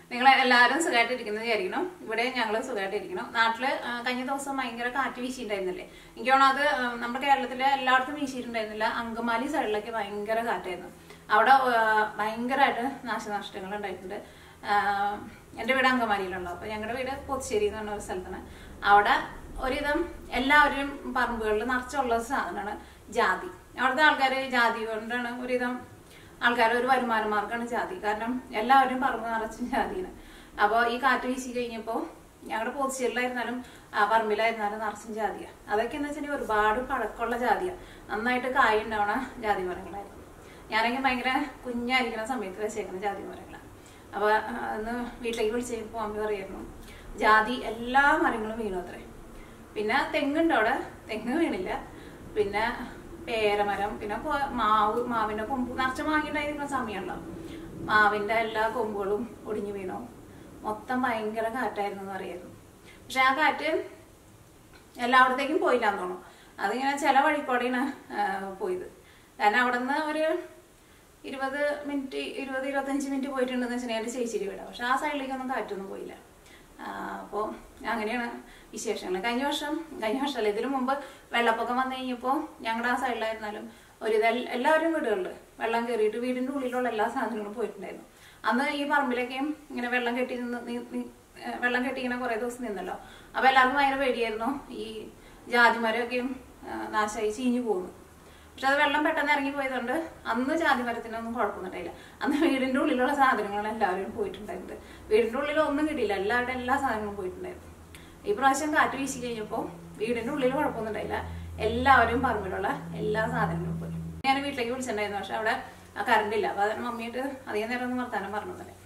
നിങ്ങൾ എല്ലാവരും സുഖമായിട്ടിരിക്കുന്നത് വിചാരിക്കണം ഇവിടെ ഞങ്ങൾ സുഖമായിട്ടിരിക്കണം നാട്ടില് ആ, കഴിഞ്ഞ ദിവസം ഭയങ്കര കാറ്റ് വീശിയിട്ടുണ്ടായിരുന്നില്ലേ എനിക്ക് തോന്നുന്നു അത് ആ, നമ്മുടെ കേരളത്തിലെ എല്ലായിടത്തും വീശിയിട്ടുണ്ടായിരുന്നില്ല അങ്കമാലി സൈഡിലൊക്കെ ഭയങ്കര കാറ്റായിരുന്നു അവിടെ ആ, ഭയങ്കരമായിട്ട് നാശനഷ്ടങ്ങൾ ഉണ്ടായിട്ടുണ്ട് ആ, എൻ്റെ വീട് അങ്കമാലിയിലുണ്ടോ അപ്പൊ ഞങ്ങളുടെ വീട് പൊത്തുശ്ശേരി എന്ന് പറഞ്ഞ ഒരു സ്ഥലത്താണ് അവിടെ ഒരുവിധം എല്ലാവരും പറമ്പുകളിൽ നിറച്ചുള്ള സാധനമാണ് ജാതി അവിടുത്തെ ആൾക്കാർ ജാതി കൊണ്ടാണ് ഒരുവിധം ആൾക്കാർ ഒരു വരുമാന മാർഗ്ഗമാണ് ജാതി കാരണം എല്ലാവരും പറമ്പ് നിറച്ചും ജാതിയാണ് അപ്പോൾ ഈ കാറ്റ് വീശി കഴിഞ്ഞപ്പോൾ ഞങ്ങളുടെ പോത്തുശ്ശേരിലായിരുന്നാലും ആ, പറമ്പിലായിരുന്നാലും നിറച്ചും ജാതിയാണ് അതൊക്കെ എന്ന് വെച്ചിട്ടുണ്ടെങ്കിൽ ഒരുപാട് പഴക്കമുള്ള ജാതിയാണ് നന്നായിട്ട് കായ ഉണ്ടാവണ ജാതി മരങ്ങളായിരുന്നു ഞാനെങ്കിൽ ഭയങ്കര കുഞ്ഞായിരിക്കുന്ന സമയത്ത് വെച്ചേക്കുന്ന ജാതി മരങ്ങളാണ് അപ്പോൾ അന്ന് വീട്ടിലേക്ക് വിളിച്ച് കഴിഞ്ഞപ്പോൾ അമ്മ പറയായിരുന്നു ജാതി എല്ലാ മരങ്ങളും വീണു അത്രേ പിന്നെ തെങ്ങുണ്ട് അവിടെ തെങ്ങ് വീണില്ല പിന്നെ പേരമരം പിന്നെ കൊ- മാവ് മാവിന്റെ കൊമ്പ് നിറച്ച് മാങ്ങിണ്ടായിരിക്കുന്ന സമയമുണ്ടോ മാവിന്റെ എല്ലാ കൊമ്പുകളും ഒടിഞ്ഞു വീണു മൊത്തം ഭയങ്കര കാറ്റായിരുന്നു എന്ന് പറയായിരുന്നു പക്ഷെ ആ കാറ്റ് എല്ലായിടത്തേക്കും പോയില്ല എന്ന് തോന്നുന്നു അതിങ്ങനെ ചില വഴിക്കൂടെയാണ് ആ, പോയത് കാരണം അവിടെ നിന്ന് ഒരു ഇരുപത് മിനിറ്റ് ഇരുപത് ഇരുപത്തഞ്ച് മിനിറ്റ് പോയിട്ടുണ്ടെന്ന് വെച്ചാൽ എൻ്റെ ചേച്ചിയുടെ വീടാണ് പക്ഷെ ആ സൈഡിലേക്കൊന്നും കാറ്റൊന്നും പോയില്ല അപ്പോൾ അങ്ങനെയാണ് വിശേഷങ്ങൾ കഴിഞ്ഞ വർഷം കഴിഞ്ഞ വർഷമല്ല ഇതിനു മുമ്പ് വെള്ളപ്പൊക്കം വന്നു കഴിഞ്ഞപ്പോൾ ഞങ്ങളുടെ ആ സൈഡിലായിരുന്നാലും ഒരു ഇത് എല്ലാവരും വീടുകളിൽ വെള്ളം കയറിയിട്ട് വീടിൻ്റെ ഉള്ളിലുള്ള എല്ലാ സാധനങ്ങളും പോയിട്ടുണ്ടായിരുന്നു അന്ന് ഈ പറമ്പിലൊക്കെയും ഇങ്ങനെ വെള്ളം കെട്ടി നിന്ന് നി- നി- ഏഹ് വെള്ളം കെട്ടി ഇങ്ങനെ കുറേ ദിവസം നിന്നല്ലോ അപ്പോൾ എല്ലാവർക്കും ഭയങ്കര പേടിയായിരുന്നു ഈ ജാതിമരമൊക്കെയും ഏഹ് നാശമായി ചീഞ്ഞു പോകുന്നു പക്ഷെ അത് വെള്ളം പെട്ടെന്ന് ഇറങ്ങി പോയതുകൊണ്ട് അന്ന് ജാതി മരത്തിനൊന്നും കുഴപ്പമൊന്നുണ്ടായില്ല അന്ന് വീടിന്റെ ഉള്ളിലുള്ള സാധനങ്ങൾ എല്ലാവരും പോയിട്ടുണ്ടായിരുന്നു വീടിന്റെ ഉള്ളിൽ ഒന്നും കിട്ടിയില്ല എല്ലാവരുടെ എല്ലാ സാധനങ്ങളും പോയിട്ടുണ്ടായിരുന്നു ഈ പ്രാവശ്യം കാറ്റ് വീശി കഴിഞ്ഞപ്പോൾ വീടിന്റെ ഉള്ളിൽ കുഴപ്പമൊന്നും ഉണ്ടായില്ല എല്ലാവരും പറമ്പിലുള്ള എല്ലാ സാധനങ്ങളും പോയി ഞാൻ വീട്ടിലേക്ക് വിളിച്ചിട്ടുണ്ടായിരുന്നു പക്ഷെ അവിടെ കറണ്ട് ഇല്ല അപ്പൊ അത് മമ്മിയിട്ട് അധികം നേരം ഒന്നും വർത്താനം പറഞ്ഞു തന്നെ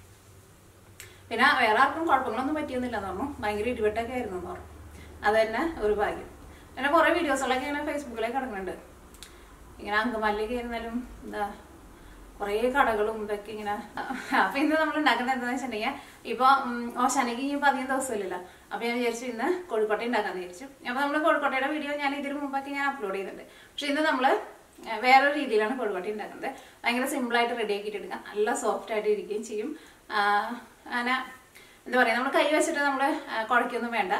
പിന്നെ വേറെ ആർക്കും കുഴപ്പങ്ങളൊന്നും പറ്റിയൊന്നുമില്ലെന്ന് പറഞ്ഞു ഭയങ്കര ഇടിവെട്ടൊക്കെ ആയിരുന്നു എന്ന് പറഞ്ഞു അത് തന്നെ ഒരു ഭാഗ്യം പിന്നെ കുറെ വീഡിയോസുകളൊക്കെ ഇങ്ങനെ ഫേസ്ബുക്കിലേക്ക് കിടക്കുന്നുണ്ട് ഇങ്ങനെ അങ്കമാലിലേക്ക് ആയിരുന്നാലും എന്താ കുറേ കടകളും ഇതൊക്കെ ഇങ്ങനെ അപ്പൊ ഇന്ന് നമ്മൾ ഉണ്ടാക്കുന്നത് എന്താണെന്ന് വെച്ചിട്ടുണ്ടെങ്കിൽ ഇപ്പൊ ഉം, ഓശാനയ്ക്ക് ഇനിയിപ്പോ അധികം ദിവസമില്ലല്ലോ അപ്പൊ ഞാൻ വിചാരിച്ചു ഇന്ന് കോഴിക്കോട്ടെ ഉണ്ടാക്കാന്ന് വിചാരിച്ചു അപ്പൊ നമ്മൾ കോഴിക്കോട്ടയുടെ വീഡിയോ ഞാൻ ഇതിന് മുമ്പൊക്കെ ഞാൻ അപ്ലോഡ് ചെയ്തിട്ടുണ്ട് പക്ഷെ ഇന്ന് നമ്മള് ഏഹ്, വേറൊരു രീതിയിലാണ് കോഴിക്കോട്ടെ ഉണ്ടാക്കുന്നത് ഭയങ്കര സിമ്പിൾ ആയിട്ട് റെഡി ആക്കിയിട്ട് എടുക്കാം നല്ല സോഫ്റ്റ് ആയിട്ട് ഇരിക്കുകയും ചെയ്യും ആ, അങ്ങനെ എന്താ പറയാ നമ്മൾ കൈ വെച്ചിട്ട് നമ്മള് ആ, കുഴയ്ക്കൊന്നും വേണ്ട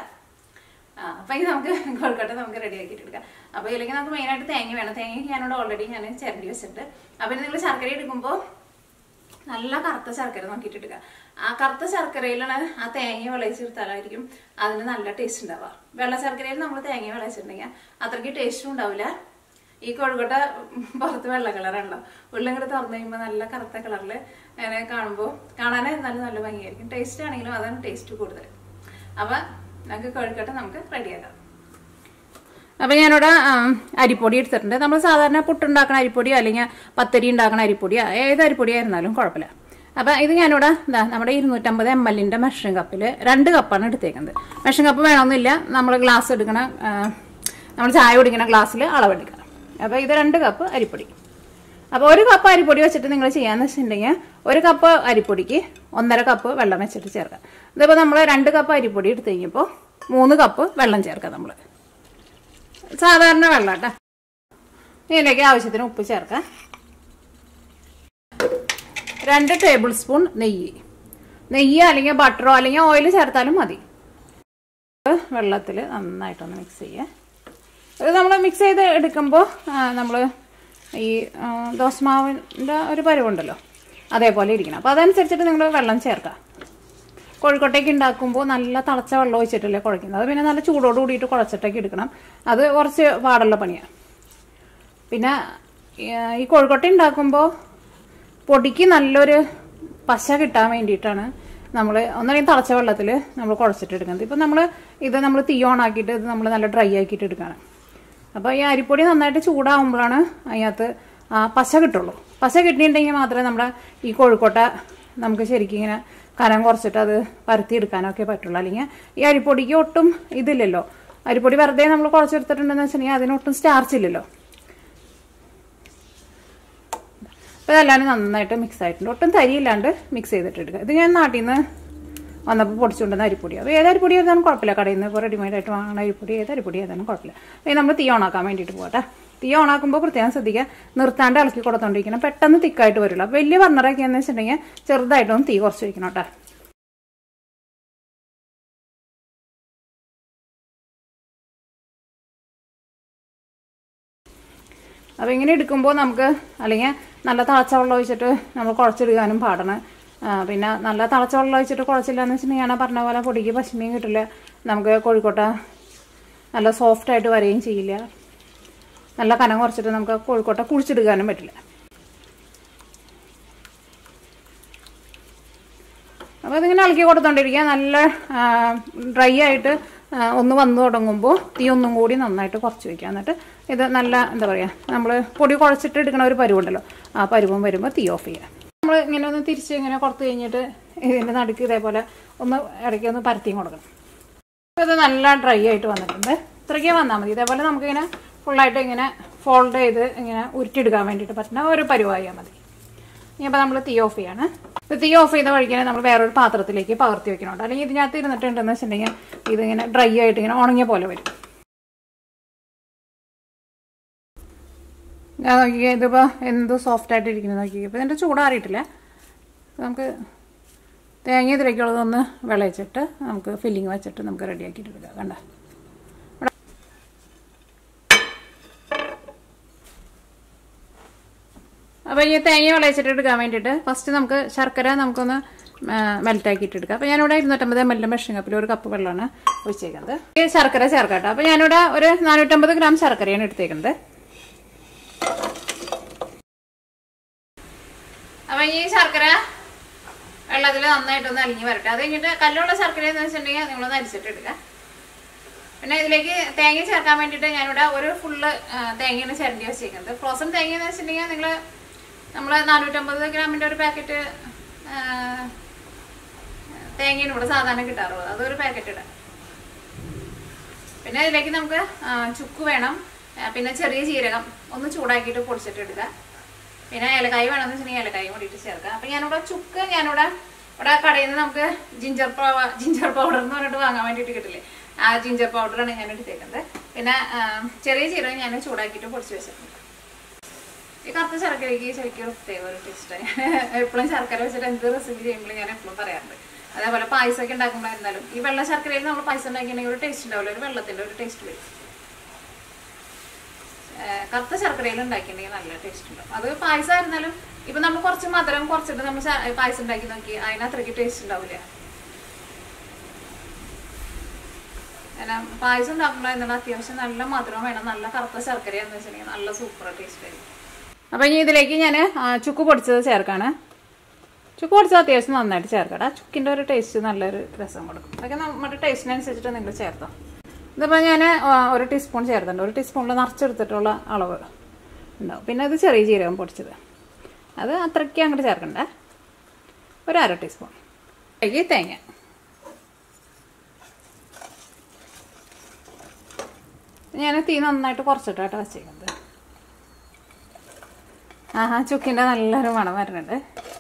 ആ അപ്പൊ ഇത് നമുക്ക് കോഴിക്കോട്ടെ നമുക്ക് റെഡി ആക്കിയിട്ട് എടുക്കാം അപ്പൊ ഇതിലേക്ക് നമുക്ക് മെയിൻ ആയിട്ട് തേങ്ങ വേണം തേങ്ങ ഞാനോട് ഓൾറെഡി ഞാൻ ചിരണ്ടി വെച്ചിട്ട് അപ്പൊ നിങ്ങൾ ശർക്കര എടുക്കുമ്പോൾ നല്ല കറുത്ത ശർക്കര നോക്കിയിട്ട് എടുക്കുക ആ കറുത്ത ശർക്കരയിലാണ് ആ തേങ്ങ വിളയിച്ചെടുത്താലായിരിക്കും അതിന് നല്ല ടേസ്റ്റ് ഉണ്ടാവുക വെള്ള ശർക്കരയിൽ നമ്മൾ തേങ്ങ വിളയിച്ചിട്ടുണ്ടെങ്കിൽ അത്രയ്ക്ക് ടേസ്റ്റും ഉണ്ടാവില്ല ഈ കോഴിക്കോട്ട പുറത്ത് വെള്ള കളറാണല്ലോ ഉള്ളും കൂടെ തുറന്നു കഴിയുമ്പോൾ നല്ല കറുത്ത കളറിൽ അങ്ങനെ കാണുമ്പോൾ കാണാനായിരുന്നാലും നല്ല ഭംഗിയായിരിക്കും ടേസ്റ്റ് ആണെങ്കിലും അതാണ് ടേസ്റ്റ് കൂടുതൽ അപ്പൊ നമുക്ക് കോഴിക്കോട്ട നമുക്ക് റെഡിയാക്കാം അപ്പൊ ഞാനിവിടെ ആ, അരിപ്പൊടി എടുത്തിട്ടുണ്ട് നമ്മൾ സാധാരണ പുട്ടുണ്ടാക്കുന്ന അരിപ്പൊടിയോ അല്ലെങ്കിൽ പത്തരി ഉണ്ടാക്കുന്ന അരിപ്പൊടിയോ ഏത് അരിപ്പൊടി ആയിരുന്നാലും കുഴപ്പമില്ല അപ്പൊ ഇത് ഞാനിവിടെ എന്താ നമ്മുടെ ഇരുന്നൂറ്റമ്പത് എം എല്ലിന്റെ മെഷറിംഗ് കപ്പിൽ രണ്ട് കപ്പാണ് എടുത്തേക്കുന്നത് മെഷറിംഗ് കപ്പ് വേണമെന്നില്ല നമ്മൾ ഗ്ലാസ് എടുക്കണ നമ്മൾ ചായ കുടിക്കുന്ന ഗ്ലാസ്സിൽ അളവെടുക്കണം അപ്പൊ ഇത് രണ്ട് കപ്പ് അരിപ്പൊടി അപ്പോൾ ഒരു കപ്പ് അരിപ്പൊടി വെച്ചിട്ട് നിങ്ങൾ ചെയ്യാന്ന് വെച്ചിട്ടുണ്ടെങ്കിൽ ഒരു കപ്പ് അരിപ്പൊടിക്ക് ഒന്നര കപ്പ് വെള്ളം വെച്ചിട്ട് ചേർക്കാം ഇതിപ്പോൾ നമ്മൾ രണ്ട് കപ്പ് അരിപ്പൊടി എടുത്ത് കഴിഞ്ഞപ്പോൾ മൂന്ന് കപ്പ് വെള്ളം ചേർക്കാം നമ്മൾ സാധാരണ വെള്ളം കേട്ടോ ഇതിലേക്ക് ആവശ്യത്തിന് ഉപ്പ് ചേർക്കാം രണ്ട് ടേബിൾ സ്പൂൺ നെയ്യ് നെയ്യ് അല്ലെങ്കിൽ ബട്ടറോ അല്ലെങ്കിൽ ഓയിൽ ചേർത്താലും മതി വെള്ളത്തിൽ നന്നായിട്ടൊന്ന് മിക്സ് ചെയ്യുക ഇത് നമ്മൾ മിക്സ് ചെയ്ത് എടുക്കുമ്പോൾ നമ്മൾ ഈ ആ, ദോശമാവിൻ്റെ ഒരു പരുവുണ്ടല്ലോ അതേപോലെ ഇരിക്കണം അപ്പോൾ അതനുസരിച്ചിട്ട് നിങ്ങൾ വെള്ളം ചേർക്കുക കോഴിക്കോട്ടേക്ക് ഉണ്ടാക്കുമ്പോൾ നല്ല തിളച്ച വെള്ളം ഒഴിച്ചിട്ടല്ലേ കുഴക്കുന്നത് അത് പിന്നെ നല്ല ചൂടോട് കൂടിയിട്ട് കുഴച്ചിട്ടേക്ക് എടുക്കണം അത് കുറച്ച് പാടുള്ള പണിയാണ് പിന്നെ ഏഹ്, ഈ കോഴിക്കോട്ട ഉണ്ടാക്കുമ്പോൾ പൊടിക്ക് നല്ലൊരു പശ കിട്ടാൻ വേണ്ടിയിട്ടാണ് നമ്മൾ ഒന്നല്ലെങ്കിൽ തിളച്ച വെള്ളത്തിൽ നമ്മൾ കുഴച്ചിട്ട് എടുക്കുന്നത് ഇപ്പം നമ്മൾ ഇത് നമ്മൾ തീ ഓൺ ആക്കിയിട്ട് ഇത് നമ്മൾ നല്ല ഡ്രൈ ആക്കിയിട്ട് എടുക്കുകയാണ് അപ്പോൾ ഈ അരിപ്പൊടി നന്നായിട്ട് ചൂടാകുമ്പോഴാണ് അതിനകത്ത് ആ പശ കിട്ടുള്ളൂ പശ കിട്ടിയിട്ടുണ്ടെങ്കിൽ മാത്രമേ നമ്മുടെ ഈ കോഴിക്കോട്ട നമുക്ക് ശരിക്കും ഇങ്ങനെ കനം കുറച്ചിട്ട് അത് പരത്തി എടുക്കാനൊക്കെ പറ്റുള്ളൂ അല്ലെങ്കിൽ ഈ അരിപ്പൊടിക്ക് ഒട്ടും ഇതില്ലല്ലോ അരിപ്പൊടി വെറുതെ നമ്മൾ കുഴച്ചെടുത്തിട്ടുണ്ടെന്ന് വെച്ചിട്ടുണ്ടെങ്കിൽ അതിനൊട്ടും സ്റ്റാർച്ച് ഇല്ലല്ലോ അപ്പോൾ ഇതെല്ലാം നന്നായിട്ട് മിക്സ് ആയിട്ടുണ്ട് ഒട്ടും തരിയില്ലാണ്ട് മിക്സ് ചെയ്തിട്ട് എടുക്കുക ഇത് ഞാൻ നാട്ടിൽ നിന്ന് വന്നപ്പോൾ പൊടിച്ചുകൊണ്ടുവന്ന അരിപ്പൊടി അപ്പോൾ ഏത് അരിപ്പൊടി ഏതാനും കുഴപ്പമില്ല കടയിൽ നിന്ന് ഇപ്പോൾ റെഡിമെയ്ഡ് ആയിട്ട് വാങ്ങുന്ന അരിപ്പൊടി ഏത് അരിപ്പൊടി ഏതാനും കുഴപ്പമില്ല അപ്പോൾ നമ്മൾ തീ ഓണാക്കാൻ വേണ്ടിയിട്ട് പോകട്ടെ തീ ഓണാക്കുമ്പോൾ പ്രത്യേകം ശ്രദ്ധിക്കുക നിർത്താണ്ട് ഇളക്കി കൊടുത്തോണ്ടിരിക്കണം പെട്ടെന്ന് തിക്കായിട്ട് വരില്ല അപ്പോൾ വലിയ ബർണറൊക്കെ എന്ന് വെച്ചിട്ടുണ്ടെങ്കിൽ ചെറുതായിട്ടൊന്ന് തീ കുറച്ച് വയ്ക്കണം കേട്ടോ അപ്പോൾ ഇങ്ങനെ എടുക്കുമ്പോൾ നമുക്ക് അല്ലെങ്കിൽ നല്ല തിളച്ച വെള്ളം ഒഴിച്ചിട്ട് നമ്മൾ കുഴച്ചെടുക്കാനും പാടാണ് ആ, പിന്നെ നല്ല തിളച്ച വെള്ളം ഒഴിച്ചിട്ട് കുഴച്ചില്ല എന്ന് വെച്ചിട്ടുണ്ടെങ്കിൽ ഞാൻ ആ പറഞ്ഞ പോലെ പൊടിക്ക് പശുമീൻ കിട്ടില്ല നമുക്ക് കോഴിക്കോട്ട നല്ല സോഫ്റ്റ് ആയിട്ട് വരികയും ചെയ്യില്ല നല്ല കനം കുറച്ചിട്ട് നമുക്ക് കോഴിക്കോട്ട കുഴിച്ചെടുക്കാനും പറ്റില്ല അപ്പോൾ അതിങ്ങനെ ഇളക്കി കൊടുത്തോണ്ടിരിക്കുക നല്ല ഡ്രൈ ആയിട്ട് ആ, ഒന്ന് വന്നു തുടങ്ങുമ്പോൾ തീ ഒന്നും കൂടി നന്നായിട്ട് കുറച്ച് വയ്ക്കുക എന്നിട്ട് ഇത് നല്ല എന്താ പറയുക നമ്മൾ പൊടി കുഴച്ചിട്ട് എടുക്കണ ഒരു പരുവുണ്ടല്ലോ ആ പരുവം വരുമ്പോൾ തീ ഓഫ് ചെയ്യുക നമ്മൾ ഇങ്ങനെ ഒന്ന് തിരിച്ച് ഇങ്ങനെ കൊടുത്തു കഴിഞ്ഞിട്ട് ഇതിൻ്റെ നടുക്ക് ഇതേപോലെ ഒന്ന് ഇടയ്ക്ക് ഒന്ന് പരത്തിയും കൊടുക്കണം അപ്പോൾ ഇത് നല്ല ഡ്രൈ ആയിട്ട് വന്നിട്ടുണ്ട് ഇത്രയ്ക്ക് വന്നാൽ മതി ഇതേപോലെ നമുക്കിങ്ങനെ ഫുള്ളായിട്ട് ഇങ്ങനെ ഫോൾഡ് ചെയ്ത് ഇങ്ങനെ ഉരുട്ടിയെടുക്കാൻ വേണ്ടിയിട്ട് പറ്റുന്ന ഒരു പരുവായാൽ മതി ഇനിയിപ്പോൾ നമ്മൾ തീ ഓഫ് ചെയ്യാണ് ഇത് തീ ഓഫ് ചെയ്ത വഴിക്കാണ് നമ്മൾ വേറൊരു പാത്രത്തിലേക്ക് പകർത്തി വെക്കണുണ്ട് അല്ലെങ്കിൽ ഇതിനകത്ത് ഇരുന്നിട്ടുണ്ടെന്ന് വെച്ചിട്ടുണ്ടെങ്കിൽ ഇതിങ്ങനെ ഡ്രൈ ആയിട്ട് ഇങ്ങനെ ഉണങ്ങിയ പോലെ വരും ഞാൻ നോക്കിക്കേ ഇതിപ്പോൾ എന്ത് സോഫ്റ്റ് ആയിട്ട് ഇരിക്കുന്നത് നോക്കിക്കേ ഇപ്പോൾ ഇതിൻ്റെ ചൂടാറിയിട്ടില്ല നമുക്ക് തേങ്ങ ഇതിലേക്കുള്ളതൊന്ന് വിളയിച്ചിട്ട് നമുക്ക് ഫില്ലിങ് വെച്ചിട്ട് നമുക്ക് റെഡിയാക്കിയിട്ട് എടുക്കാം കണ്ട അപ്പോൾ ഈ തേങ്ങ വിളയിച്ചിട്ട് എടുക്കാൻ വേണ്ടിയിട്ട് ഫസ്റ്റ് നമുക്ക് ശർക്കര നമുക്കൊന്ന് മെൽറ്റ് ആക്കിയിട്ട് എടുക്കാം അപ്പോൾ ഞാനിവിടെ ഇരുന്നൂറ്റമ്പത് എം എൽ മെഷീൻ കപ്പിൽ ഒരു കപ്പ് വെള്ളമാണ് ഒഴിച്ചേക്കുന്നത് ഈ ശർക്കര ചേർക്കാം കേട്ടോ അപ്പോൾ ഞാനിവിടെ ഒരു നാനൂറ്റമ്പത് ഗ്രാം ശർക്കരയാണ് എടുത്തേക്കുന്നത് അപ്പം ഈ ശർക്കര വെള്ളത്തിൽ നന്നായിട്ടൊന്ന് അലിഞ്ഞ് വരട്ടെ അത് കഴിഞ്ഞിട്ട് കല്ലുള്ള ശർക്കര എന്ന് വെച്ചിട്ടുണ്ടെങ്കിൽ നിങ്ങളൊന്ന് അരിച്ചിട്ട് എടുക്കുക പിന്നെ ഇതിലേക്ക് തേങ്ങ ചേർക്കാൻ വേണ്ടിയിട്ട് ഞാനിവിടെ ഒരു ഫുള്ള് തേങ്ങയാണ് ചിരണ്ടി വെച്ചേക്കുന്നത് ഫ്രോസൺ തേങ്ങ എന്ന് വെച്ചിട്ടുണ്ടെങ്കിൽ നിങ്ങൾ നമ്മൾ നാനൂറ്റമ്പത് ഗ്രാമിൻ്റെ ഒരു പാക്കറ്റ് തേങ്ങയാണ് ഇവിടെ സാധാരണ കിട്ടാറുള്ളത് അതൊരു പാക്കറ്റ് ഇടാം പിന്നെ ഇതിലേക്ക് നമുക്ക് ആ, ചുക്ക് വേണം ആ, പിന്നെ ചെറിയ ജീരകം ഒന്ന് ചൂടാക്കിയിട്ട് പൊടിച്ചിട്ട് എടുക്കുക പിന്നെ ഏലക്കായ വേണമെന്ന് വെച്ചിട്ടുണ്ടെങ്കിൽ ഏലക്കായും കൂടിയിട്ട് ചേർക്കാം അപ്പം ഞാനിവിടെ ചുക്ക് ഞാനിവിടെ ഇവിടെ കടയിൽ നിന്ന് നമുക്ക് ജിഞ്ചർ ജിഞ്ചർ പൗഡർ എന്ന് പറഞ്ഞിട്ട് വാങ്ങാൻ വേണ്ടിയിട്ട് കിട്ടില്ലേ ആ ജിഞ്ചർ പൗഡറാണ് ഞാൻ എടുത്തേക്കുന്നത് പിന്നെ ആ, ചെറിയ ജീരകം ഞാൻ ചൂടാക്കിയിട്ട് പൊടിച്ച് വെച്ചിട്ടുണ്ട് ഈ കറുത്ത ശർക്കരയ്ക്ക് ശരിക്കും ഒരു പ്രത്യേക ഒരു ടേസ്റ്റ് ഞാൻ എപ്പോഴും ശർക്കര വെച്ചിട്ട് എന്ത് റെസിപ്പി ചെയ്യുമ്പോഴും ഞാൻ എപ്പോഴും പറയാറുണ്ട് അതേപോലെ പായസമൊക്കെ ഉണ്ടാക്കുമ്പോൾ എന്തായാലും ഈ വെള്ള ശർക്കരയിൽ നമ്മൾ പായസം ഉണ്ടാക്കിയിട്ടുണ്ടെങ്കിൽ ഒരു ടേസ്റ്റ് ഉണ്ടാവില്ല ഒരു വെള്ളത്തിന്റെ ഒരു ടേസ്റ്റ് വരും ഏഹ് കറുത്ത ശർക്കരയിൽ ഉണ്ടാക്കിയിട്ടുണ്ടെങ്കിൽ നല്ല ടേസ്റ്റ് ഉണ്ടാവും അത് പായസം ആയിരുന്നാലും ഇപ്പൊ നമ്മൾ കുറച്ച് മധുരം കുറച്ചിട്ട് നമ്മൾ ശ- പായസം ഉണ്ടാക്കി നോക്കി അതിന് അത്രയ്ക്ക് ടേസ്റ്റ് ഉണ്ടാവില്ല കാരണം പായസം ഉണ്ടാക്കുമ്പോൾ എന്താണ് അത്യാവശ്യം നല്ല മധുരം വേണം നല്ല കറുത്ത ശർക്കരയാന്ന് വെച്ചിട്ടുണ്ടെങ്കിൽ നല്ല സൂപ്പർ ടേസ്റ്റ് ആയിരിക്കും അപ്പൊ ഇനി ഇതിലേക്ക് ഞാൻ ചുക്ക് പൊടിച്ചത് ചേർക്കാണ് ചുക്ക് പൊടിച്ചത് അത്യാവശ്യം നന്നായിട്ട് ചേർക്കട്ടെ ആ ചുക്കിന്റെ ഒരു ടേസ്റ്റ് നല്ലൊരു രസം കൊടുക്കും അതൊക്കെ നമ്മുടെ ടേസ്റ്റിനനുസരിച്ചിട്ട് നിങ്ങൾ ചേർത്തോ ഇതിപ്പോൾ ഞാൻ ഒരു ടീസ്പൂൺ ചേർത്തിട്ടുണ്ട് ഒരു ടീസ്പൂണിൽ നിറച്ചെടുത്തിട്ടുള്ള അളവ് ഉണ്ടാവും പിന്നെ ഇത് ചെറിയ ജീരകം പൊടിച്ചത് അത് അത്രയ്ക്ക് അങ്ങോട്ട് ചേർക്കണ്ടേ ഒരു അര ടീസ്പൂൺ അതിലേക്ക് തേങ്ങ ഞാൻ തീ നന്നായിട്ട് കുറച്ചിട്ടാട്ടോ വെച്ചേക്കുന്നത് ആഹാ ചുക്കിൻ്റെ നല്ലൊരു മണം വരുന്നുണ്ട്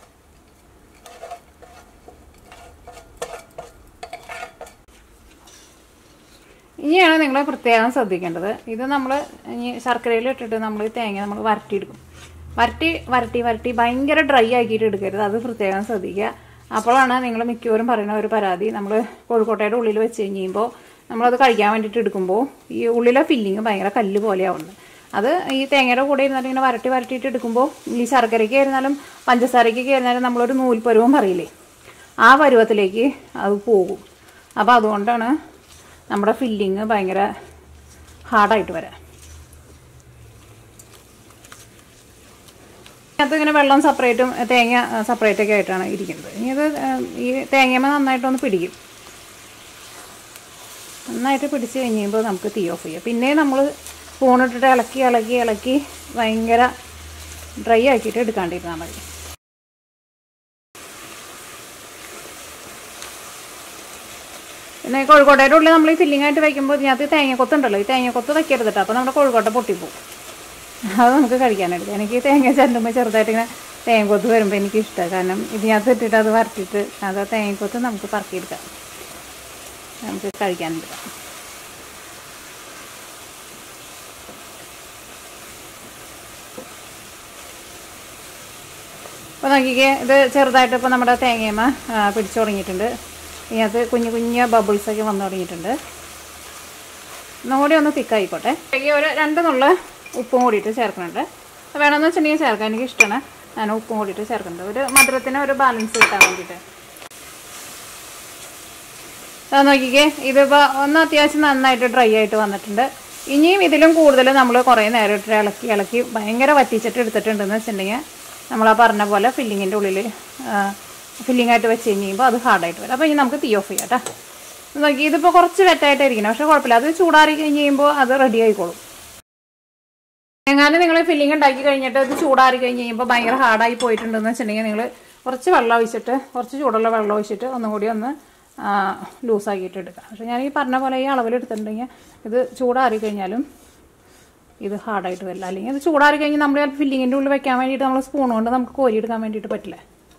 ഇനിയാണ് നിങ്ങൾ പ്രത്യേകം ശ്രദ്ധിക്കേണ്ടത് ഇത് നമ്മൾ ഇനി ശർക്കരയിൽ ഇട്ടിട്ട് നമ്മൾ ഈ തേങ്ങ നമ്മൾ വരട്ടിയെടുക്കും വരട്ടി വരട്ടി വരട്ടി ഭയങ്കര ഡ്രൈ ആക്കിയിട്ട് എടുക്കരുത് അത് പ്രത്യേകം ശ്രദ്ധിക്കുക അപ്പോഴാണ് നിങ്ങൾ മിക്കവരും പറയുന്ന ഒരു പരാതി നമ്മൾ കോഴിക്കോട്ടയുടെ ഉള്ളിൽ വെച്ച് കഴിയുമ്പോൾ നമ്മളത് കഴിക്കാൻ വേണ്ടിയിട്ട് എടുക്കുമ്പോൾ ഈ ഉള്ളിലെ ഫില്ലിങ് ഭയങ്കര കല്ല് പോലെയാവുന്നത് അത് ഈ തേങ്ങയുടെ കൂടെ ഇരുന്നിട്ട് ഇങ്ങനെ വരട്ടി വരട്ടിയിട്ട് എടുക്കുമ്പോൾ ഈ ശർക്കരയ്ക്ക് ആയിരുന്നാലും പഞ്ചസാരയ്ക്കൊക്കെ ആയിരുന്നാലും നമ്മളൊരു നൂൽപ്പരുവം പറയില്ലേ ആ പരുവത്തിലേക്ക് അത് പോകും അപ്പോൾ അതുകൊണ്ടാണ് നമ്മുടെ ഫില്ലിങ് ഭയങ്കര ഹാർഡായിട്ട് വരാം അതിനകത്ത് ഇങ്ങനെ വെള്ളം സെപ്പറേറ്റും തേങ്ങ സെപ്പറേറ്റ് ഒക്കെ ആയിട്ടാണ് ഇരിക്കുന്നത് ഇനി ഇത് ഏഹ്, ഈ തേങ്ങമ്മ നന്നായിട്ടൊന്ന് പിടിക്കും നന്നായിട്ട് പിടിച്ച് കഴിയുമ്പോൾ നമുക്ക് തീ ഓഫ് ചെയ്യാം പിന്നെ നമ്മൾ സ്പൂണിട്ടിട്ട് ഇളക്കി ഇളക്കി ഇളക്കി ഭയങ്കര ഡ്രൈ ആക്കിയിട്ട് എടുക്കാണ്ടിരുന്നാൽ മതി പിന്നെ കോഴിക്കോട്ടയുടെ ഉള്ളിൽ നമ്മൾ ഈ ഫില്ലിംഗ് ആയിട്ട് വയ്ക്കുമ്പോൾ ഇതിനകത്ത് തേങ്ങക്കൊത്തുണ്ടല്ലോ ഈ തേങ്ങക്കൊത്ത് വെക്കരുത് കേട്ടോ അപ്പോൾ നമ്മുടെ കോഴിക്കോട്ട പൊട്ടിപ്പോവും അത് നമുക്ക് കഴിക്കാനായിട്ട് എനിക്ക് ഈ തേങ്ങ ചെല്ലുമ്പോൾ ചെറുതായിട്ട് ഇങ്ങനെ തേങ്ങക്കൊത്ത് വരുമ്പോൾ എനിക്ക് ഇഷ്ടമാണ് കാരണം ഇതിനകത്ത് ഇട്ടിട്ട് അത് വരട്ടിയിട്ട് അത് ആ തേങ്ങക്കൊത്ത് നമുക്ക് പറക്കിയെടുക്കാം നമുക്ക് കഴിക്കാനെടുക്കാം അപ്പോൾ നോക്കിക്കേ ഇത് ചെറുതായിട്ട് ഇപ്പോൾ നമ്മുടെ തേങ്ങയമ്മ ആ, പിടിച്ചു തുടങ്ങിയിട്ടുണ്ട് ഇതിനകത്ത് കുഞ്ഞു കുഞ്ഞു ബബിൾസൊക്കെ വന്നു തുടങ്ങിയിട്ടുണ്ട് ഒന്നുകൂടി ഒന്ന് തിക്കായിക്കോട്ടെ ഈ ഒരു രണ്ട് നുള്ള ഉപ്പും കൂടിയിട്ട് ചേർക്കുന്നുണ്ട് വേണമെന്ന് വെച്ചിട്ടുണ്ടെങ്കിൽ ചേർക്കാം എനിക്ക് ഇഷ്ടമാണ് ഞാൻ ഉപ്പും കൂടിയിട്ട് ചേർക്കുന്നുണ്ട് ഒരു മധുരത്തിന് ഒരു ബാലൻസ് കിട്ടാൻ വേണ്ടിയിട്ട് അതാ നോക്കിക്കേ ഇതിപ്പോൾ ഒന്ന് അത്യാവശ്യം നന്നായിട്ട് ഡ്രൈ ആയിട്ട് വന്നിട്ടുണ്ട് ഇനിയും ഇതിലും കൂടുതൽ നമ്മൾ കുറേ നേരം ഇട്ട് ഇളക്കി ഇളക്കി ഭയങ്കര വറ്റിച്ചിട്ട് എടുത്തിട്ടുണ്ടെന്ന് വെച്ചിട്ടുണ്ടെങ്കിൽ നമ്മൾ ആ പറഞ്ഞ പോലെ ഫില്ലിങ്ങിൻ്റെ ഉള്ളിൽ ഫില്ലിംഗ് ആയിട്ട് വെച്ച് കഴിയുമ്പോൾ അത് ഹാർഡായിട്ട് വരും അപ്പോൾ ഇനി നമുക്ക് തീ ഓഫ് ചെയ്യാം കേട്ടോ നോക്കി ഇതിപ്പോൾ കുറച്ച് വെറ്റായിട്ടായിരിക്കണം പക്ഷേ കുഴപ്പമില്ല അത് ചൂടാറി കഴിഞ്ഞ് കഴിയുമ്പോൾ അത് റെഡി ആയിക്കോളും എങ്ങാനും നിങ്ങൾ ഫില്ലിംഗ് ഉണ്ടാക്കി കഴിഞ്ഞിട്ട് ഇത് ചൂടാറി കഴിഞ്ഞ് കഴിയുമ്പോൾ ഭയങ്കര ഹാർഡായി പോയിട്ടുണ്ടെന്ന് വെച്ചിട്ടുണ്ടെങ്കിൽ നിങ്ങൾ കുറച്ച് വെള്ളം ഒഴിച്ചിട്ട് കുറച്ച് ചൂടുള്ള വെള്ളം ഒഴിച്ചിട്ട് ഒന്നും കൂടി ഒന്ന് ലൂസാക്കിയിട്ട് എടുക്കുക പക്ഷെ ഞാൻ ഈ പറഞ്ഞ പോലെ ഈ അളവിൽ എടുത്തിട്ടുണ്ടെങ്കിൽ ഇത് ചൂടാറി കഴിഞ്ഞാലും ഇത് ഹാർഡായിട്ട് വരില്ല അല്ലെങ്കിൽ ഇത് ചൂടാറി കഴിഞ്ഞ് നമ്മൾ ചിലപ്പോൾ ഫില്ലിങ്ങിൻ്റെ ഉള്ളിൽ വെക്കാൻ വേണ്ടിയിട്ട് നമ്മൾ സ്പൂൺ കൊണ്ട് നമുക്ക് കോരിയെടുക്കാൻ വേണ്ടിയിട്ട് പറ്റില്ല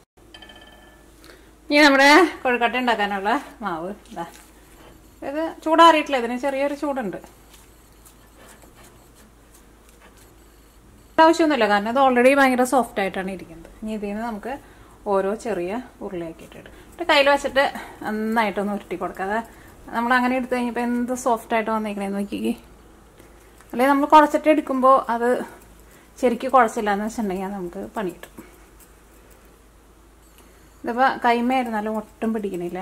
ഇനി നമ്മുടെ കൊഴുക്കട്ട ഉണ്ടാക്കാനുള്ള മാവ് ഇതാ ഇത് ചൂടാറിയിട്ടില്ല ഇതിന് ചെറിയൊരു ചൂടുണ്ട് ആവശ്യമൊന്നുമില്ല കാരണം ഇത് ഓൾറെഡി ഭയങ്കര സോഫ്റ്റ് ആയിട്ടാണ് ഇരിക്കുന്നത് ഇനി ഇതിൽ നിന്ന് നമുക്ക് ഓരോ ചെറിയ ഉരുളയാക്കിയിട്ട് എടുക്കും എന്നിട്ട് കയ്യിൽ വെച്ചിട്ട് നന്നായിട്ടൊന്ന് ഉരുട്ടി കൊടുക്കാതെ നമ്മൾ അങ്ങനെ എടുത്തു കഴിഞ്ഞപ്പോൾ എന്ത് സോഫ്റ്റ് ആയിട്ട് വന്നേക്കണേന്ന് നോക്കിക്കേ അല്ലെങ്കിൽ നമ്മൾ കുഴച്ചിട്ട് എടുക്കുമ്പോൾ അത് ശരിക്കും കുഴച്ചില്ല എന്ന് വെച്ചിട്ടുണ്ടെങ്കിൽ നമുക്ക് പണി കിട്ടും ഇതിപ്പോൾ കൈമയായിരുന്നാലും ഒട്ടും പിടിക്കണില്ല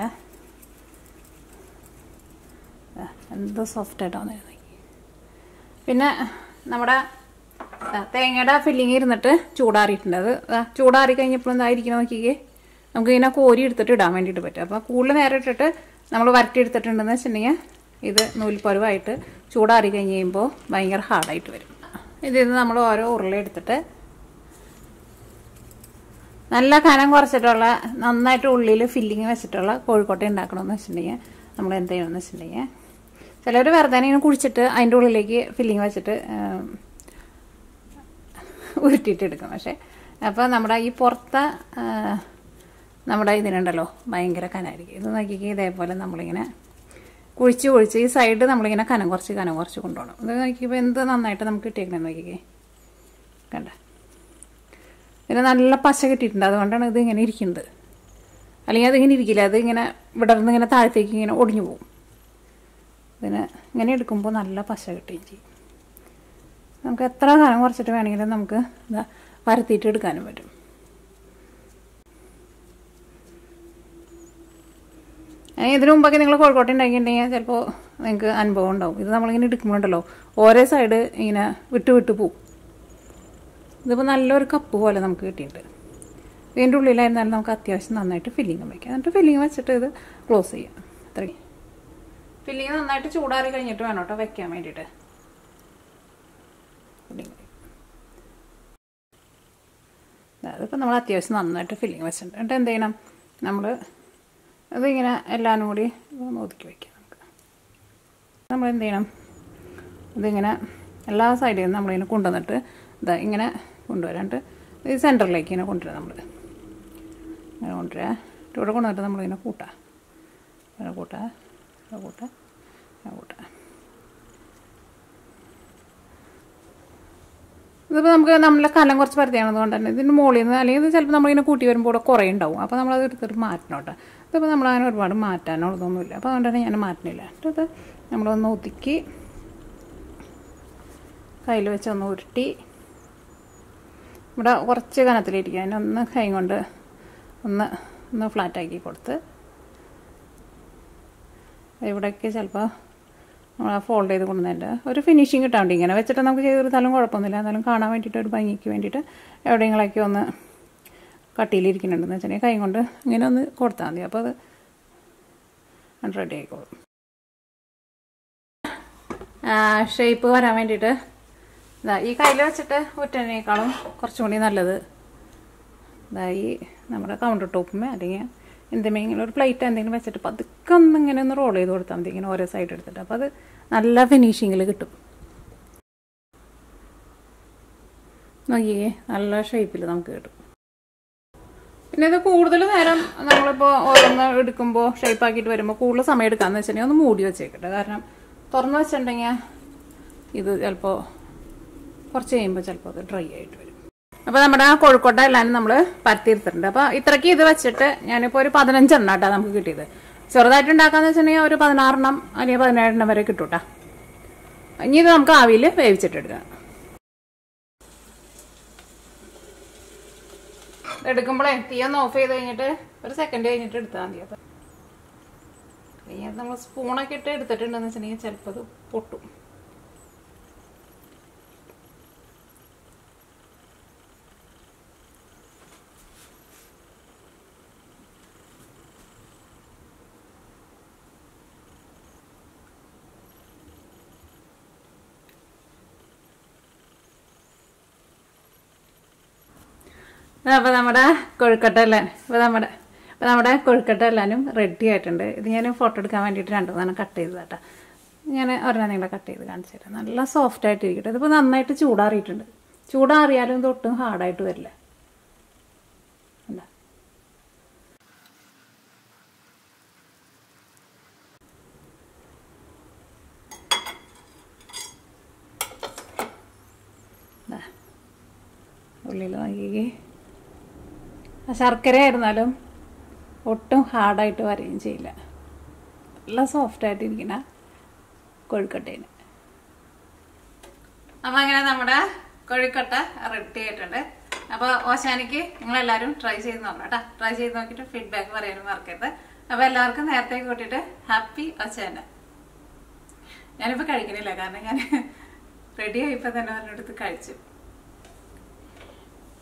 ദാ, എന്ത് സോഫ്റ്റ് ആയിട്ട് വന്നിരുന്നു പിന്നെ നമ്മുടെ ദാ, തേങ്ങയുടെ ഫില്ലിങ് ഇരുന്നിട്ട് ചൂടാറിയിട്ടുണ്ട് അത് ദാ, ചൂടാറി കഴിഞ്ഞപ്പോൾ എന്തായിരിക്കണം നോക്കിക്കേ നമുക്ക് ഇങ്ങനെ കോരി എടുത്തിട്ട് ഇടാൻ വേണ്ടിയിട്ട് പറ്റും അപ്പോൾ കൂടുതൽ നേരം ഇട്ടിട്ട് നമ്മൾ വരട്ടി എടുത്തിട്ടുണ്ടെന്ന് വെച്ചിട്ടുണ്ടെങ്കിൽ ഇത് നൂൽപ്പരുവായിട്ട് ചൂടാറി കഴിഞ്ഞ് കഴിയുമ്പോൾ ഭയങ്കര ഹാർഡായിട്ട് വരും ഇതിൽ നിന്ന് നമ്മൾ ഓരോ ഉരുള എടുത്തിട്ട് നല്ല കനം കുറച്ചിട്ടുള്ള നന്നായിട്ട് ഉള്ളിൽ ഫില്ലിങ് വെച്ചിട്ടുള്ള കോഴിക്കോട്ട ഉണ്ടാക്കണമെന്ന് വെച്ചിട്ടുണ്ടെങ്കിൽ നമ്മൾ എന്ത് ചെയ്യണമെന്ന് വെച്ചിട്ടുണ്ടെങ്കിൽ ചിലർ വെറുതെ ഇങ്ങനെ കുഴിച്ചിട്ട് അതിൻ്റെ ഉള്ളിലേക്ക് ഫില്ലിങ് വെച്ചിട്ട് ഉം, ഉരുട്ടിയിട്ട് എടുക്കും പക്ഷേ അപ്പോൾ നമ്മുടെ ഈ പുറത്തെ ആ, നമ്മുടെ ഇതിനുണ്ടല്ലോ ഭയങ്കര കനായിരിക്കും ഇത് നോക്കിക്കേ ഇതേപോലെ നമ്മളിങ്ങനെ കുഴിച്ച് കുഴിച്ച് ഈ സൈഡ് നമ്മളിങ്ങനെ കനം കുറച്ച് കനം കുറച്ച് കൊണ്ടുപോകണം ഇത് നോക്കിയപ്പോൾ എന്ത് നന്നായിട്ട് നമുക്ക് കിട്ടിയേക്കണേ നോക്കിക്കേ കണ്ട ഇതിന് നല്ല പശ കിട്ടിയിട്ടുണ്ട് അതുകൊണ്ടാണ് ഇത് ഇങ്ങനെ ഇരിക്കുന്നത് അല്ലെങ്കിൽ അതിങ്ങനെ ഇരിക്കില്ല അത് ഇങ്ങനെ വിടർന്ന് ഇങ്ങനെ താഴത്തേക്ക് ഇങ്ങനെ ഒടിഞ്ഞു പോകും ഇതിന് ഇങ്ങനെ എടുക്കുമ്പോൾ നല്ല പശ കിട്ടുകയും ചെയ്യും നമുക്ക് എത്ര കാലം കുറച്ചിട്ട് വേണമെങ്കിലും നമുക്ക് ഇതാ പരത്തിയിട്ട് എടുക്കാനും പറ്റും ഏ, ഇതിനു മുമ്പൊക്കെ നിങ്ങൾ കോഴിക്കോട്ടെ ഉണ്ടാക്കിയിട്ടുണ്ടെങ്കിൽ ചിലപ്പോൾ നിങ്ങൾക്ക് അനുഭവം ഉണ്ടാവും ഇത് നമ്മളിങ്ങനെ എടുക്കുമ്പോഴുണ്ടല്ലോ ഓരോ സൈഡ് ഇങ്ങനെ വിട്ട് വിട്ട് പോവും ഇതിപ്പോൾ നല്ലൊരു കപ്പ് പോലെ നമുക്ക് കിട്ടിയിട്ടുണ്ട് ഇതിൻ്റെ ഉള്ളിലായിരുന്നാലും നമുക്ക് അത്യാവശ്യം നന്നായിട്ട് ഫില്ലിങ് വയ്ക്കാം എന്നിട്ട് ഫില്ലിങ് വെച്ചിട്ട് ഇത് ക്ലോസ് ചെയ്യാം അത്രയും ഫില്ലിങ് നന്നായിട്ട് ചൂടാറി കഴിഞ്ഞിട്ട് വേണം കേട്ടോ വെക്കാൻ വേണ്ടിയിട്ട് ഫില്ലിങ് അതിപ്പോൾ നമ്മൾ അത്യാവശ്യം നന്നായിട്ട് ഫില്ലിങ് വെച്ചിട്ടുണ്ട് എന്നിട്ട് എന്ത് ചെയ്യണം നമ്മൾ അതിങ്ങനെ എല്ലാവരും കൂടി ഒന്ന് ഒതുക്കി വയ്ക്കാം നമുക്ക് നമ്മൾ എന്ത് ചെയ്യണം ഇതിങ്ങനെ എല്ലാ സൈഡിൽ നിന്ന് നമ്മളിങ്ങനെ കൊണ്ടുവന്നിട്ട് ഇതാ ഇങ്ങനെ കൊണ്ടുവരാണ്ട് ഈ സെൻറ്ററിലേക്ക് ഇങ്ങനെ കൊണ്ടുവരാം നമ്മൾ ഇങ്ങനെ കൊണ്ടുവരാം ഇവിടെ കൊണ്ടുവന്നിട്ട് നമ്മളിങ്ങനെ കൂട്ടാം ഇങ്ങനെ കൂട്ടാം ഇങ്ങനെ കൂട്ടാം ഇങ്ങനെ കൂട്ടാം ഇതിപ്പോൾ നമുക്ക് നമ്മളെ കലം കുറച്ച് പരത്തിയാണെന്ന് കൊണ്ട് തന്നെ ഇതിന് മുകളിൽ നിന്ന് അല്ലെങ്കിൽ ഇത് ചിലപ്പോൾ നമ്മളിങ്ങനെ കൂട്ടി വരുമ്പോൾ ഇവിടെ കുറേ ഉണ്ടാവും അപ്പോൾ നമ്മളത് എടുത്തിട്ട് മാറ്റണം കേട്ടോ ഇതിപ്പോൾ നമ്മളങ്ങനെ ഒരുപാട് മാറ്റാനുള്ളതൊന്നുമില്ല അപ്പോൾ അതുകൊണ്ട് തന്നെ ഞാൻ മാറ്റുന്നില്ല എന്നിട്ട് ഇത് നമ്മളൊന്ന് ഒതുക്കി കയ്യിൽ വെച്ച് ഒന്ന് ഉരുട്ടി ഇവിടെ കുറച്ച് കനത്തിലിരിക്കുക അതിനൊന്ന് കൈ കൊണ്ട് ഒന്ന് ഒന്ന് ഫ്ലാറ്റാക്കി കൊടുത്ത് ഇവിടെയൊക്കെ ചിലപ്പോൾ നമ്മൾ ഫോൾഡ് ചെയ്ത് കൊണ്ടുവന്നതിൻ്റെ ഒരു ഫിനിഷിങ് കിട്ടാൻ വേണ്ടി ഇങ്ങനെ വെച്ചിട്ട് നമുക്ക് ചെയ്തൊരുത്താലും കുഴപ്പമൊന്നുമില്ല എന്നാലും കാണാൻ വേണ്ടിയിട്ട് ഒരു ഭംഗിക്ക് വേണ്ടിയിട്ട് എവിടെയെങ്കിലൊക്കെ ഒന്ന് കട്ടിയിലിരിക്കുന്നുണ്ടെന്ന് വെച്ചിട്ടുണ്ടെങ്കിൽ കൈ കൊണ്ട് ഇങ്ങനെ ഒന്ന് കൊടുത്താൽ മതി അപ്പോൾ അത് റെഡി ആയിക്കോളും ഷേപ്പ് വരാൻ വേണ്ടിയിട്ട് ഇതാ ഈ കയ്യിൽ വെച്ചിട്ട് ഒറ്റനേക്കാളും കുറച്ചും കൂടി നല്ലത് ഇതാ ഈ നമ്മുടെ കൗണ്ടർ ടോപ്പുമേ അല്ലെങ്കിൽ എന്തെങ്കിലും ഒരു പ്ലേറ്റ് എന്തെങ്കിലും വെച്ചിട്ട് പതുക്കെ ഒന്ന് ഇങ്ങനെ ഒന്ന് റോൾ ചെയ്ത് കൊടുത്താൽ മതി ഇങ്ങനെ ഓരോ സൈഡ് എടുത്തിട്ട് അപ്പോൾ അത് നല്ല ഫിനിഷിങ്ങിൽ കിട്ടും നോക്കിയേ നല്ല ഷേപ്പിൽ നമുക്ക് കിട്ടും പിന്നെ ഇത് കൂടുതൽ നേരം നമ്മളിപ്പോൾ ഓരോന്ന് എടുക്കുമ്പോൾ ഷേപ്പ് ആക്കിയിട്ട് വരുമ്പോൾ കൂടുതൽ സമയം എടുക്കാമെന്ന് വെച്ചിട്ടുണ്ടെങ്കിൽ ഒന്ന് മൂടി വെച്ചേക്കട്ടെ കാരണം തുറന്ന് വെച്ചിട്ടുണ്ടെങ്കിൽ ഇത് ചിലപ്പോൾ കുറച്ച് കഴിയുമ്പോൾ ചിലപ്പോൾ അത് ഡ്രൈ ആയിട്ട് വരും അപ്പോൾ നമ്മുടെ ആ കോഴിക്കോട്ട എല്ലാം നമ്മൾ പരത്തിയെടുത്തിട്ടുണ്ട് അപ്പോൾ ഇത്രയ്ക്ക് ഇത് വെച്ചിട്ട് ഞാനിപ്പോൾ ഒരു പതിനഞ്ചെണ്ണം കേട്ടോ നമുക്ക് കിട്ടിയത് ചെറുതായിട്ട് ഉണ്ടാക്കാന്ന് വെച്ചിട്ടുണ്ടെങ്കിൽ ഒരു പതിനാറെണ്ണം അല്ലെങ്കിൽ പതിനേഴെണ്ണം വരെ കിട്ടൂട്ടാ ഇനി ഇത് നമുക്ക് ആവിയിൽ വേവിച്ചിട്ടെടുക്കാം എടുക്കുമ്പോഴേ തീ ഒന്ന് ഓഫ് ചെയ്ത് കഴിഞ്ഞിട്ട് ഒരു സെക്കൻഡ് കഴിഞ്ഞിട്ട് എടുത്താൽ മതി അപ്പം അല്ലെങ്കിൽ നമ്മൾ സ്പൂണൊക്കെ ഇട്ട് എടുത്തിട്ടുണ്ടെന്ന് വെച്ചിട്ടുണ്ടെങ്കിൽ ചിലപ്പോൾ അത് പൊട്ടും അപ്പോൾ നമ്മുടെ കൊഴുക്കട്ട എല്ലാം ഇപ്പോൾ നമ്മുടെ ഇപ്പോൾ നമ്മുടെ കൊഴുക്കട്ട എല്ലാനും റെഡി ആയിട്ടുണ്ട് ഇത് ഞാൻ ഫോട്ടോ എടുക്കാൻ വേണ്ടിയിട്ട് രണ്ട് മൂന്നെണ്ണം കട്ട് ചെയ്ത് കേട്ടോ ഞാൻ ഒരെണ്ണം നിങ്ങളെ കട്ട് ചെയ്ത് കാണിച്ചു തരാം നല്ല സോഫ്റ്റ് ആയിട്ട് ഇരിക്കട്ടെ ഇതിപ്പോൾ നന്നായിട്ട് ചൂടാറിയിട്ടുണ്ട് ചൂടാറിയാലും ഇത് ഒട്ടും ഹാർഡായിട്ട് വരില്ല എന്താ ഉള്ളിൽ നോക്കി ശർക്കര ആയിരുന്നാലും ഒട്ടും ഹാർഡായിട്ട് വരികയും ചെയ്യില്ല നല്ല സോഫ്റ്റായിട്ട് ഇരിക്കുന്ന കോഴിക്കട്ടേന് അപ്പം അങ്ങനെ നമ്മുടെ കോഴിക്കട്ട റെഡി ആയിട്ടുണ്ട് അപ്പോൾ ഓശാനിക്ക് നിങ്ങളെല്ലാവരും ട്രൈ ചെയ്ത് നോക്കണം കേട്ടോ ട്രൈ ചെയ്ത് നോക്കിയിട്ട് ഫീഡ്ബാക്ക് പറയാനും മറക്കരുത് അപ്പോൾ എല്ലാവർക്കും നേരത്തെ കൂട്ടിയിട്ട് ഹാപ്പി ഓശാന ഞാനിപ്പോൾ കഴിക്കണില്ല കാരണം ഞാൻ റെഡി ആയപ്പോൾ തന്നെ ഒരെടുത്ത് കഴിച്ചു